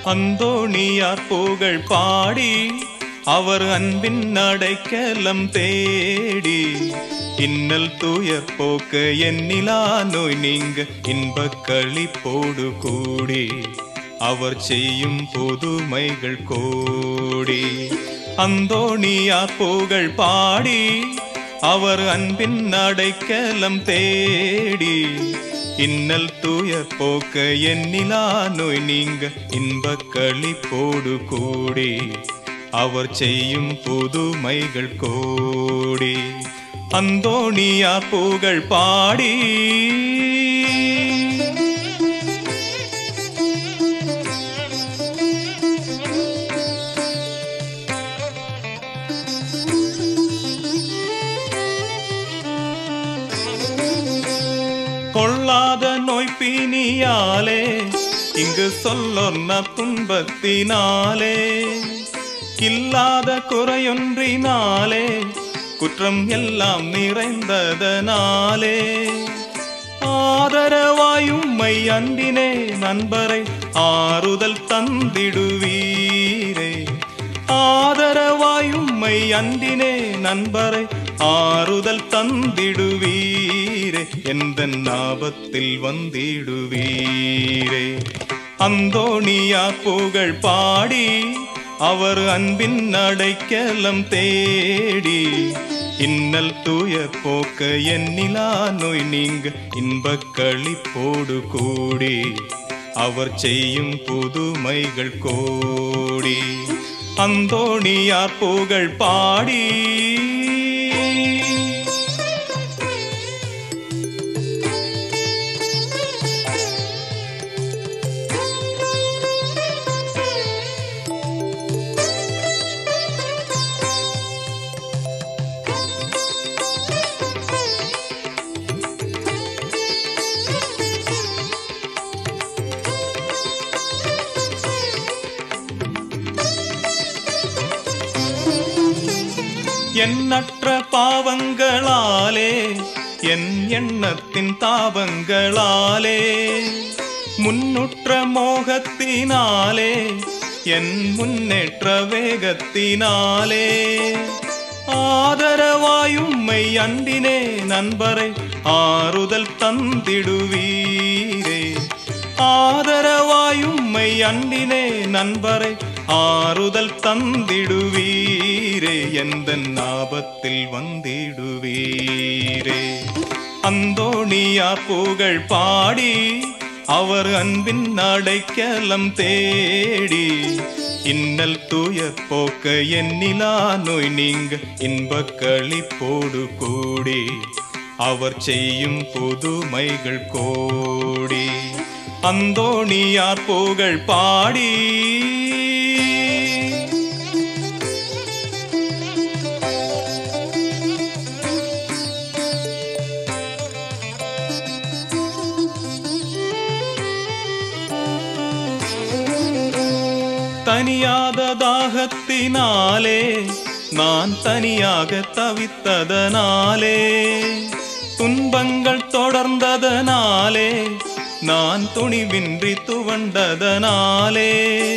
அந்தோணியார் புகழ் பாடி அவர் அன்பின் அடைக்கலம் தேடி இன்னல் துயர் போக்க எண்ணிலா நோய் நீங்க இன்பக் களிப்போடு கூடி அவர் செய்யும் புதுமைகள் கோடி அந்தோணியார் புகழ் பாடி அவர் அன்பின் அடைக்கலம் தேடி இன்னல் துயர் போக்க எண்ணிலா நோய் நீங்க இன்பக் களிப்போடு கூடி அவர் செய்யும் புதுமைகள் கோடி அந்தோணியார் புகழ் பாடி கொள்ளாத நோய் பிணியாலே இங்கு சொல்லொன்ன துன்பத்தினாலே இல்லாத குறையொன்றினாலே குற்றம் எல்லாம் நிறைந்ததனாலே ஆதரவாயும்மை அன்பினே நண்பரை ஆறுதல் தந்திடுவீரே ஆதரவாயும்மை அன்பினே நண்பரை ஆறுதல் தந்திடுவீரே எந்த ஞாபத்தில் வந்திடுவீரே அந்தோணியா புகழ் பாடி அவர் அன்பின் அடைக்கலம் தேடி இன்னல் துயர் போக்க எண்ணிலா நோய் நீங்க இன்பக் களிப்போடு கூடி அவர் செய்யும் புதுமைகள் கோடி அந்தோணியார் புகழ் பாடி எண்ணற்ற பாவங்களாலே என் எண்ணத்தின் தாபங்களாலே முன்னுற்ற மோகத்தினாலே என் முன்னேற்ற வேகத்தினாலே ஆதரவாயும்மை அன்பினே நண்பரை ஆறுதல் தந்திடுவீரே ஆதரவாயும்மை அன்பினே நண்பரை ஆறுதல் தந்திடுவீரே எந்த ஞாபத்தில் வந்திடுவீரே அந்தோணியார் புகழ் பாடி அவர் அன்பின் அடைக்கலம் தேடி இன்னல் துயர் போக்க எண்ணிலா நோய் நீங்க இன்பக் களிப்போடு கூடி அவர் செய்யும் புதுமைகள் கோடி அந்தோணியார் புகழ் பாடி தனியாத தாகத்தினாலே நான் தனியாக தவித்ததனாலே துன்பங்கள் தொடர்ந்ததனாலே நான் துணிவின்றி துவண்டதனாலே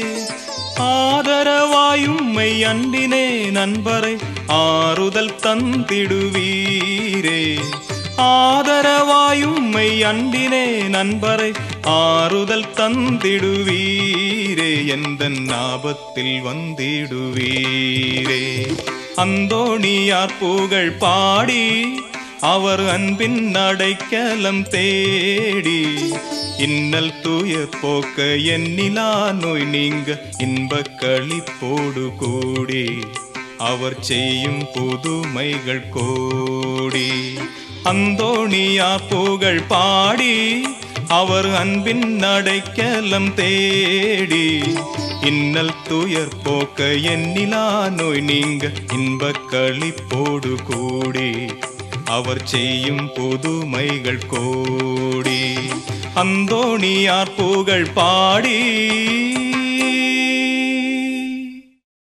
ஆதரவாயும்மை அன்பினே நண்பரை ஆறுதல் தந்திடுவீரே ஆதரவாயும்மை அன்பினே நண்பரை ஆறுதல் தந்திடுவீரே எந்த ஞாபத்தில் வந்திடுவீரே அந்தோணியார் புகழ் பாடி அவர் அன்பின் அடைக்கலம் தேடி இன்னல் துயர் போக்க எண்ணிலா நோய் நீங்க இன்பக் களிப்போடு கூடி அவர் செய்யும் புதுமைகள் கோடி அந்தோணியா புகழ் பாடி அவர் அன்பின் அடைக்கலம் தேடி இன்னல் துயர் போக்க எண்ணிலா நோய் நீங்க இன்பக் களிப்போடு கூடி அவர் செய்யும் புதுமைகள் கோடி அந்தோணியார் புகழ் பாடி